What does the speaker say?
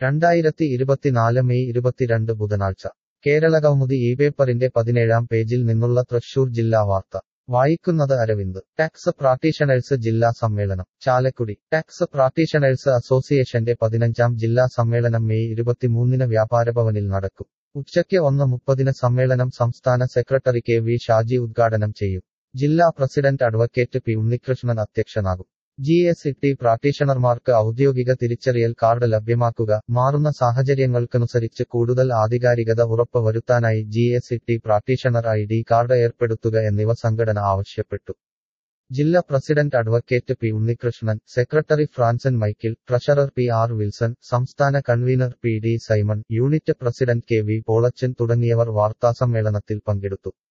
രണ്ടായിരത്തി ഇരുപത്തിനാല് മെയ് ഇരുപത്തിരണ്ട് ബുധനാഴ്ച കേരള കൗമുദി ഈ പേപ്പറിന്റെ പതിനേഴാം പേജിൽ നിന്നുള്ള തൃശൂർ ജില്ലാ വാർത്ത വായിക്കുന്നത് അരവിന്ദ് ടാക്സ് പ്രാക്ടീഷണേഴ്സ് ജില്ലാ സമ്മേളനം ചാലക്കുടി ടാക്സ് പ്രാക്ടീഷണേഴ്സ് അസോസിയേഷന്റെ പതിനഞ്ചാം ജില്ലാ സമ്മേളനം മെയ് ഇരുപത്തിമൂന്നിന് വ്യാപാരഭവനിൽ നടക്കും ഉച്ചയ്ക്ക് ഒന്ന് മുപ്പതിന് സമ്മേളനം സംസ്ഥാന സെക്രട്ടറി കെ വി ഷാജി ഉദ്ഘാടനം ചെയ്യും ജില്ലാ പ്രസിഡന്റ് അഡ്വക്കേറ്റ് പി ഉണ്ണികൃഷ്ണൻ അധ്യക്ഷനാകും ജി എസ് ഇ ടി പ്രാക്ടീഷണർമാർക്ക് ഔദ്യോഗിക തിരിച്ചറിയൽ കാർഡ് ലഭ്യമാക്കുക മാറുന്ന സാഹചര്യങ്ങൾക്കനുസരിച്ച് കൂടുതൽ ആധികാരികത ഉറപ്പുവരുത്താനായി G S E T practitioner I D card ഏർപ്പെടുത്തുക എന്നിവ സംഘടന ആവശ്യപ്പെട്ടു ജില്ലാ president advocate P Unnikrishnan secretary Franson Michael treasurer P R Wilson സംസ്ഥാന convener P D Simon unit president K V Polachan തുടങ്ങിയവർ വാർത്താസമ്മേളനത്തിൽ പങ്കെടുത്തു